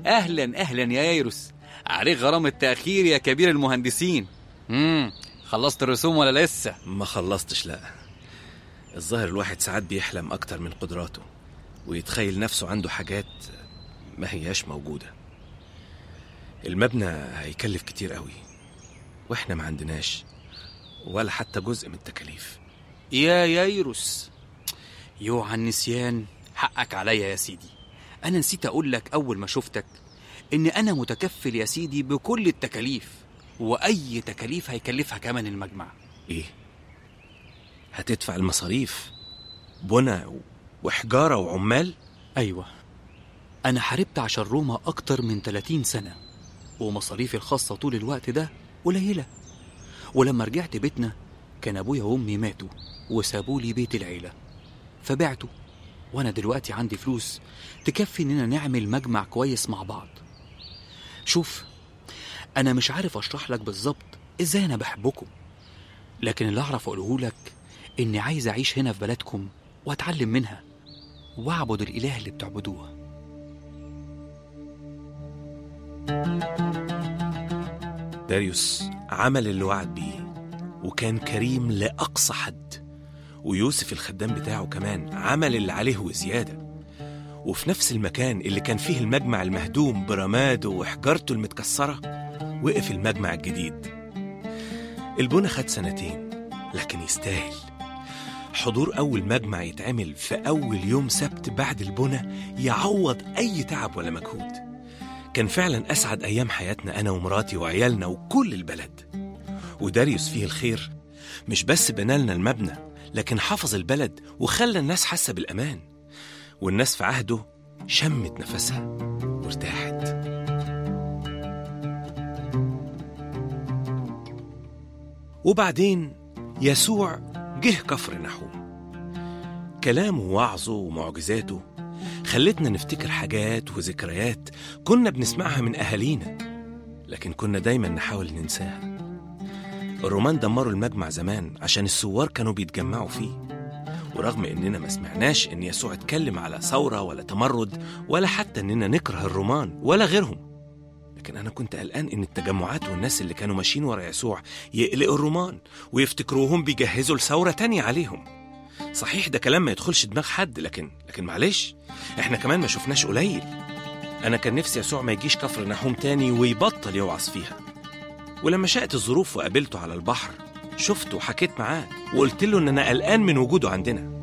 اهلا اهلا يا ييروس عليك غرامة تأخير يا كبير المهندسين امم خلصت الرسوم ولا لسه ما خلصتش لا الظاهر الواحد ساعات بيحلم أكتر من قدراته ويتخيل نفسه عنده حاجات ما هياش موجودة المبنى هيكلف كتير قوي واحنا ما عندناش ولا حتى جزء من التكاليف يا ييروس يو عن النسيان حقك عليا يا سيدي انا نسيت اقول لك اول ما شفتك ان انا متكفل يا سيدي بكل التكاليف واي تكاليف هيكلفها كمان المجمع ايه هتدفع المصاريف بنى و- وحجارة وعمال ايوه انا حاربت عشان روما اكتر من 30 سنه ومصاريفي الخاصه طول الوقت ده قليله ولما رجعت بيتنا كان ابويا وامي ماتوا وسابوا لي بيت العيله فبعته وانا دلوقتي عندي فلوس تكفي اننا نعمل مجمع كويس مع بعض شوف انا مش عارف اشرح لك بالظبط ازاي انا بحبكم لكن اللي اعرف اقوله لك اني عايز اعيش هنا في بلدكم واتعلم منها واعبد الاله اللي بتعبدوه داريوس عمل اللي وعد بيه وكان كريم لأقصى حد ويوسف الخدام بتاعه كمان عمل اللي عليه وزيادة وفي نفس المكان اللي كان فيه المجمع المهدوم برماده وحجارته المتكسرة وقف المجمع الجديد البنا خد سنتين لكن يستاهل حضور أول مجمع يتعمل في أول يوم سبت بعد البنا يعوض أي تعب ولا مجهود كان فعلا أسعد أيام حياتنا أنا ومراتي وعيالنا وكل البلد وداريوس فيه الخير مش بس بنالنا المبنى لكن حفظ البلد وخلى الناس حاسة بالأمان والناس في عهده شمت نفسها وارتاحت وبعدين يسوع جه كفر نحوم كلامه ووعظه ومعجزاته خلتنا نفتكر حاجات وذكريات كنا بنسمعها من أهالينا لكن كنا دايما نحاول ننساها الرومان دمروا المجمع زمان عشان الثوار كانوا بيتجمعوا فيه ورغم إننا ما سمعناش إن يسوع اتكلم على ثورة ولا تمرد ولا حتى إننا نكره الرومان ولا غيرهم لكن أنا كنت قلقان إن التجمعات والناس اللي كانوا ماشيين ورا يسوع يقلقوا الرومان ويفتكروهم بيجهزوا لثورة تانية عليهم صحيح ده كلام ما يدخلش دماغ حد لكن لكن معلش احنا كمان ما شفناش قليل انا كان نفسي يسوع ما يجيش كفر نحوم تاني ويبطل يوعظ فيها ولما شاءت الظروف وقابلته على البحر شفته وحكيت معاه وقلت له ان انا قلقان من وجوده عندنا